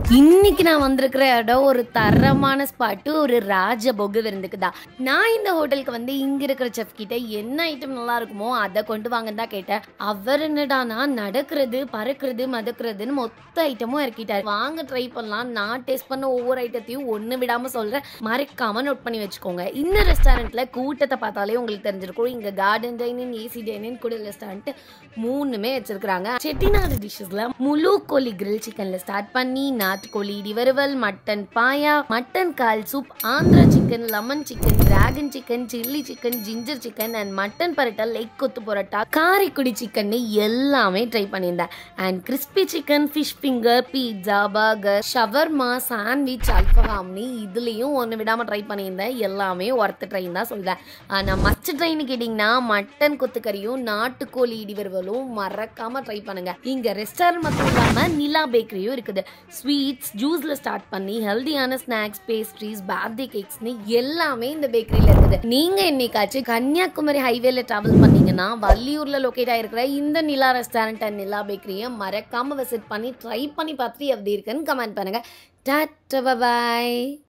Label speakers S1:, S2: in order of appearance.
S1: இன்னைக்கு நான் வந்திருக்கிற இடம் ஒரு தரமான ஸ்பாட்டு ஒரு ராஜபோக விருந்துக்கு தான் நான் இந்த ஹோட்டலுக்கு வந்து இங்க இருக்கிற செஃப் கிட்ட என்ன ஐட்டம் நல்லா இருக்குமோ அதை கொண்டு வாங்கன்னு தான் கேட்டேன் அவர் என்னடானா நடக்கிறது பறக்கிறது மதக்கிறதுன்னு மொத்த ஐட்டமும் இறக்கிட்டாரு வாங்க ட்ரை பண்ணலாம் நான் டேஸ்ட் பண்ண ஒவ்வொரு ஐட்டத்தையும் ஒன்று விடாம சொல்றேன் மறக்காம நோட் பண்ணி வச்சுக்கோங்க இந்த ரெஸ்டாரண்ட்ல கூட்டத்தை பார்த்தாலே உங்களுக்கு தெரிஞ்சிருக்கும் இங்க கார்டன் டைனிங் ஏசி டைனிங் கூட ரெஸ்டாரண்ட் மூணுமே வச்சிருக்காங்க செட்டிநாடு டிஷ்ஷஸ்ல முழு கோழி கிரில் சிக்கன்ல ஸ்டார்ட் பண்ணி நாட்டுக்கோழி இடி வறுவல் மட்டன் பாயா மட்டன் கால் soup Andhra chicken lemon chicken dragon chicken chilli chicken ginger chicken and mutton parotta leg கொத்து பரோட்டா காரைக்குடி சிக்கன் எல்லாமே ட்ரை பண்ணியிருந்தேன் and crispy chicken fish finger pizza burger shawarma sandwich அல்ஃபஹாம்னி இதுலேயும் ஒன்று விடாமல் ட்ரை பண்ணியிருந்தேன் எல்லாமே ஒர்த்து ட்ரெயின் தான் சொல்லுவேன் ஆனால் மஸ்ட் ட்ரெயின் கேட்டிங்கன்னா மட்டன் கொத்துக்கறியும் நாட்டுக்கோழி இடி வறுவலும் மறக்காமல் ட்ரை பண்ணுங்க இங்கே ரெஸ்டாரண்ட் மட்டும் இல்லாமல் நிலா பேக்கரியும் இருக்குது ஸ்வீட்ஸ் ஜூஸில் ஸ்டார்ட் பண்ணி ஹெல்தியான ஸ்நாக்ஸ் பேஸ்ட்ரீஸ் பர்த்டே கேக்ஸ்னு எல்லாமே இந்த பேக்கரியில் இருக்குது நீங்கள் என்னைக்காச்சும் கன்னியாகுமரி ஹைவேல ட்ராவல் பண்ணீங்கன்னா வள்ளியூரில் லொக்கேட் ஆகிருக்கிற இந்த நிலா ரெஸ்டாரண்ட் அண்ட் நிலா பேக்கரியை மறக்காமல் விசிட் பண்ணி ட்ரை பண்ணி பார்த்துட்டு எப்படி இருக்குன்னு கமெண்ட் பண்ணுங்கள் டாட்டா பாய்